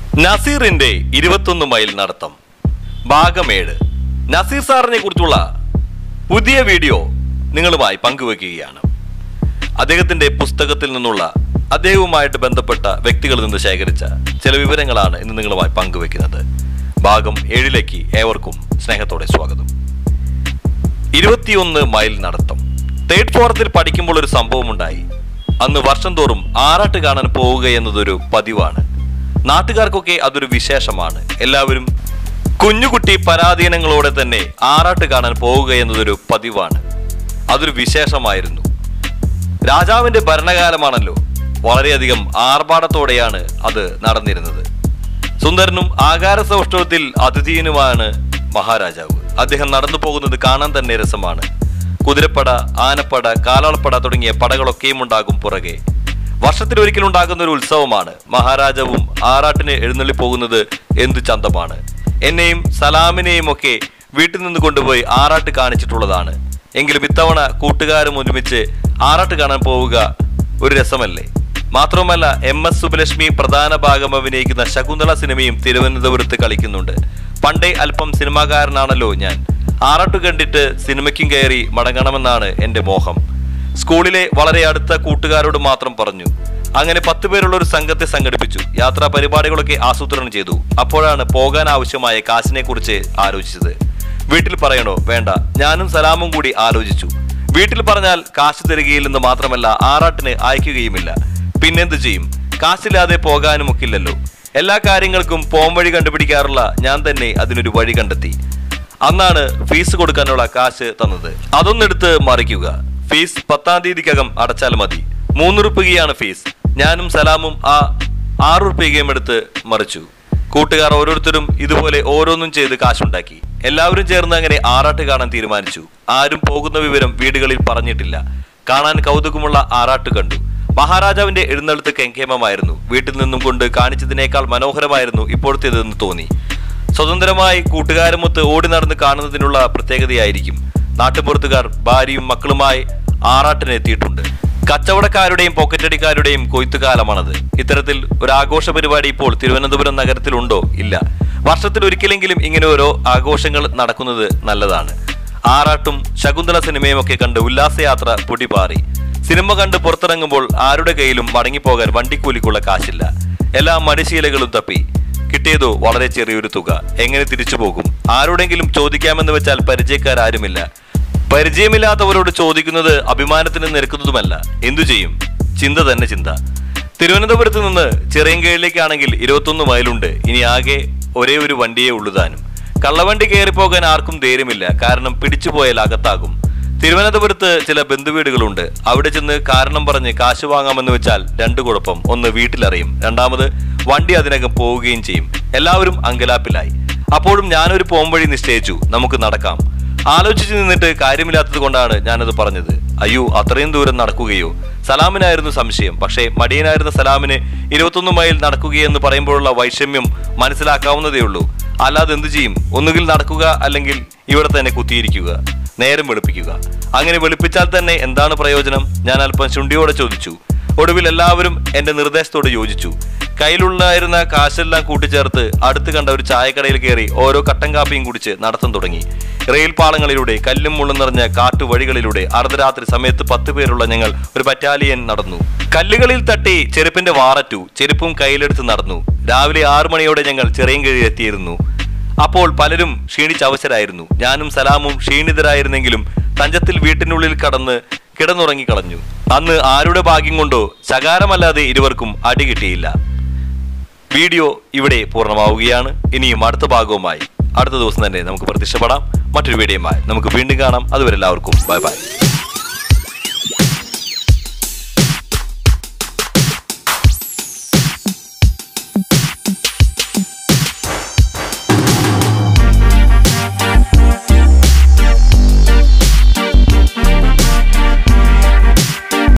നസീറിന്റെ ഇരുപത്തൊന്ന് മൈൽ നടത്തം ഭാഗമേഴ് നസീർ സാറിനെ കുറിച്ചുള്ള പുതിയ വീഡിയോ നിങ്ങളുമായി പങ്കുവെക്കുകയാണ് അദ്ദേഹത്തിന്റെ പുസ്തകത്തിൽ നിന്നുള്ള അദ്ദേഹവുമായിട്ട് ബന്ധപ്പെട്ട വ്യക്തികളിൽ നിന്ന് ശേഖരിച്ച ചില വിവരങ്ങളാണ് ഇന്ന് നിങ്ങളുമായി പങ്കുവെക്കുന്നത് ഭാഗം ഏഴിലേക്ക് ഏവർക്കും സ്നേഹത്തോടെ സ്വാഗതം ഇരുപത്തിയൊന്ന് മൈൽ നടത്തം തേർഡ് ഫോറത്തിൽ പഠിക്കുമ്പോൾ ഒരു സംഭവം ഉണ്ടായി അന്ന് വർഷം തോറും ആറാട്ട് കാണാൻ പോവുക എന്നതൊരു പതിവാണ് നാട്ടുകാർക്കൊക്കെ അതൊരു വിശേഷമാണ് എല്ലാവരും കുഞ്ഞുകുട്ടി പരാധീനങ്ങളോടെ തന്നെ ആറാട്ട് കാണാൻ പോവുക എന്നതൊരു പതിവാണ് അതൊരു വിശേഷമായിരുന്നു രാജാവിന്റെ ഭരണകാലമാണല്ലോ വളരെയധികം ആർഭാടത്തോടെയാണ് അത് നടന്നിരുന്നത് സുന്ദരനും ആകാരസൗഷ്ഠവത്തിൽ അതിഥീയനുമാണ് മഹാരാജാവ് അദ്ദേഹം നടന്നു പോകുന്നത് കാണാൻ തന്നെ രസമാണ് കുതിരപ്പട ആനപ്പട കാലാൾപ്പട തുടങ്ങിയ പടകളൊക്കെയും ഉണ്ടാകും പുറകെ വർഷത്തിലൊരിക്കലും ഉണ്ടാകുന്ന ഒരു ഉത്സവമാണ് മഹാരാജാവും ആറാട്ടിന് എഴുന്നള്ളി പോകുന്നത് എന്ത് ചന്തമാണ് എന്നെയും സലാമിനെയും ഒക്കെ വീട്ടിൽ നിന്ന് കൊണ്ടുപോയി ആറാട്ട് കാണിച്ചിട്ടുള്ളതാണ് എങ്കിലും ഇത്തവണ കൂട്ടുകാരും ഒരുമിച്ച് ആറാട്ട് കാണാൻ പോവുക ഒരു രസമല്ലേ മാത്രമല്ല എം എസ് സുബലക്ഷ്മി പ്രധാന ഭാഗം അഭിനയിക്കുന്ന ശകുന്തള സിനിമയും തിരുവനന്തപുരത്ത് കളിക്കുന്നുണ്ട് പണ്ടേ അല്പം സിനിമാകാരനാണല്ലോ ഞാൻ ആറാട്ട് കണ്ടിട്ട് സിനിമയ്ക്കും കയറി മടങ്ങണമെന്നാണ് എൻ്റെ മോഹം സ്കൂളിലെ വളരെ അടുത്ത കൂട്ടുകാരോട് മാത്രം പറഞ്ഞു അങ്ങനെ പത്ത് പേരുള്ള ഒരു സംഘത്തെ സംഘടിപ്പിച്ചു യാത്രാ പരിപാടികളൊക്കെ ആസൂത്രണം ചെയ്തു അപ്പോഴാണ് പോകാൻ ആവശ്യമായ കാശിനെ കുറിച്ച് ആലോചിച്ചത് വീട്ടിൽ പറയണോ വേണ്ട ഞാനും സലാമും കൂടി ആലോചിച്ചു വീട്ടിൽ പറഞ്ഞാൽ കാശ് തരികയില്ലെന്ന് മാത്രമല്ല ആറാട്ടിന് അയക്കുകയുമില്ല പിന്നെന്ത് ചെയ്യും കാശില്ലാതെ പോകാനും ഒക്കില്ലല്ലോ എല്ലാ കാര്യങ്ങൾക്കും പോംവഴി കണ്ടുപിടിക്കാറുള്ള ഞാൻ തന്നെ അതിനൊരു വഴി കണ്ടെത്തി അന്നാണ് ഫീസ് കൊടുക്കാനുള്ള കാശ് തന്നത് അതൊന്നെടുത്ത് മറിക്കുക ഫീസ് പത്താം തീയതിക്കകം അടച്ചാൽ മതി മൂന്നുറുപ്പികയാണ് ഫീസ് ഞാനും സലാമും ആ ആറുറുപ്പികയും എടുത്ത് മറിച്ചു കൂട്ടുകാർ ഓരോരുത്തരും ഇതുപോലെ ഓരോന്നും ചെയ്ത് കാശുണ്ടാക്കി എല്ലാവരും ചേർന്ന് അങ്ങനെ ആറാട്ട് കാണാൻ തീരുമാനിച്ചു ആരും പോകുന്ന വിവരം വീടുകളിൽ പറഞ്ഞിട്ടില്ല കാണാൻ കൗതുകമുള്ള ആറാട്ട് കണ്ടു മഹാരാജാവിന്റെ എഴുന്നള്ളത്ത് കെങ്കേമമായിരുന്നു വീട്ടിൽ നിന്നും കൊണ്ട് കാണിച്ചതിനേക്കാൾ മനോഹരമായിരുന്നു ഇപ്പോഴത്തേതെന്ന് തോന്നി സ്വതന്ത്രമായി കൂട്ടുകാരുമൊത്ത് ഓടി നടന്ന് കാണുന്നതിനുള്ള പ്രത്യേകതയായിരിക്കും നാട്ടുപുറത്തുകാർ ഭാര്യയും മക്കളുമായി ആറാട്ടിന് എത്തിയിട്ടുണ്ട് കച്ചവടക്കാരുടെയും പോക്കറ്റടിക്കാരുടെയും കൊയ്ത്തുകാലമാണത് ഇത്തരത്തിൽ ഒരു ആഘോഷ പരിപാടി ഇപ്പോൾ തിരുവനന്തപുരം നഗരത്തിലുണ്ടോ ഇല്ല വർഷത്തിൽ ഒരിക്കലെങ്കിലും ഇങ്ങനെ ഓരോ ആഘോഷങ്ങൾ നടക്കുന്നത് നല്ലതാണ് ആറാട്ടും ശകുന്തള സിനിമയും ഒക്കെ കണ്ട് ഉല്ലാസയാത്ര പൊടിപാറി സിനിമ കണ്ട് പുറത്തിറങ്ങുമ്പോൾ ആരുടെ കയ്യിലും മടങ്ങിപ്പോകാൻ വണ്ടിക്കൂലിക്കുള്ള കാശില്ല എല്ലാ മടിശീലകളും തപ്പി കിട്ടിയതോ വളരെ ചെറിയൊരു തുക എങ്ങനെ തിരിച്ചു പോകും ആരോടെങ്കിലും ചോദിക്കാമെന്ന് വെച്ചാൽ പരിചയക്കാരാരുമില്ല പരിചയമില്ലാത്തവരോട് ചോദിക്കുന്നത് അഭിമാനത്തിന് നിരക്കുന്നതുമല്ല എന്തു ചെയ്യും ചിന്ത തന്നെ ചിന്ത തിരുവനന്തപുരത്ത് നിന്ന് ചിറയൻകീഴിലേക്കാണെങ്കിൽ ഇരുപത്തൊന്ന് മൈലുണ്ട് ഇനി ആകെ ഒരേ ഒരു വണ്ടിയേ ഉള്ളൂ താനും കള്ളവണ്ടി കയറിപ്പോകാൻ ആർക്കും ധൈര്യമില്ല കാരണം പിടിച്ചുപോയാൽ അകത്താകും തിരുവനന്തപുരത്ത് ചില ബന്ധുവീടുകളുണ്ട് അവിടെ ചെന്ന് കാരണം പറഞ്ഞ് കാശ് വാങ്ങാമെന്ന് വെച്ചാൽ രണ്ടു കുഴപ്പം ഒന്ന് വീട്ടിലറിയും രണ്ടാമത് വണ്ടി അതിനകം പോവുകയും ചെയ്യും എല്ലാവരും അങ്കലാപ്പിലായി അപ്പോഴും ഞാനൊരു പോംവഴി നിശ്ചയിച്ചു നമുക്ക് നടക്കാം ആലോചിച്ച് നിന്നിട്ട് കാര്യമില്ലാത്തത് കൊണ്ടാണ് ഞാനത് പറഞ്ഞത് അയ്യോ അത്രയും ദൂരം നടക്കുകയോ സലാമിനായിരുന്നു സംശയം പക്ഷേ മടിയനായിരുന്ന സലാമിന് ഇരുപത്തൊന്ന് മൈൽ നടക്കുകയെന്ന് പറയുമ്പോഴുള്ള വൈഷമ്യം മനസ്സിലാക്കാവുന്നതേ ഉള്ളൂ അല്ലാതെ എന്തു ചെയ്യും ഒന്നുകിൽ നടക്കുക അല്ലെങ്കിൽ ഇവിടെ തന്നെ കുത്തിയിരിക്കുക നേരം വെളുപ്പിക്കുക അങ്ങനെ വെളുപ്പിച്ചാൽ തന്നെ എന്താണ് പ്രയോജനം ഞാൻ അല്പം ചുണ്ടിയോടെ ചോദിച്ചു ഒടുവിൽ എല്ലാവരും എന്റെ നിർദ്ദേശത്തോട് യോജിച്ചു കയ്യിലുണ്ടായിരുന്ന കാശെല്ലാം കൂട്ടിച്ചേർത്ത് അടുത്ത് കണ്ട ഒരു ചായക്കടയിൽ കയറി ഓരോ കട്ടൻ കാപ്പിയും കുടിച്ച് നടത്തം തുടങ്ങി റെയിൽ പാളങ്ങളിലൂടെ കല്ലും മുള്ളും നിറഞ്ഞ കാട്ടുവഴികളിലൂടെ അർദ്ധരാത്രി സമയത്ത് പത്ത് പേരുള്ള ഞങ്ങൾ ഒരു ബറ്റാലിയൻ നടന്നു കല്ലുകളിൽ തട്ടി ചെരുപ്പിന്റെ വാററ്റു ചെരുപ്പും കയ്യിലെടുത്ത് നടന്നു രാവിലെ ആറു മണിയോടെ ഞങ്ങൾ ചെറിയൻകീഴിൽ എത്തിയിരുന്നു അപ്പോൾ പലരും ക്ഷീണിച്ചവശരായിരുന്നു ഞാനും സലാമും ക്ഷീണിതരായിരുന്നെങ്കിലും തഞ്ചത്തിൽ വീട്ടിനുള്ളിൽ കടന്ന് കിടന്നുറങ്ങി കളഞ്ഞു അന്ന് ആരുടെ ഭാഗ്യം കൊണ്ടോ ശകാരമല്ലാതെ ഇരുവർക്കും അടി കിട്ടിയില്ല വീഡിയോ ഇവിടെ പൂർണ്ണമാവുകയാണ് ഇനിയും അടുത്ത ഭാഗവുമായി അടുത്ത ദിവസം തന്നെ നമുക്ക് പ്രത്യക്ഷപ്പെടാം മറ്റൊരു വീഡിയോയുമായി നമുക്ക് വീണ്ടും കാണാം അതുവരെ എല്ലാവർക്കും ബൈ ബൈ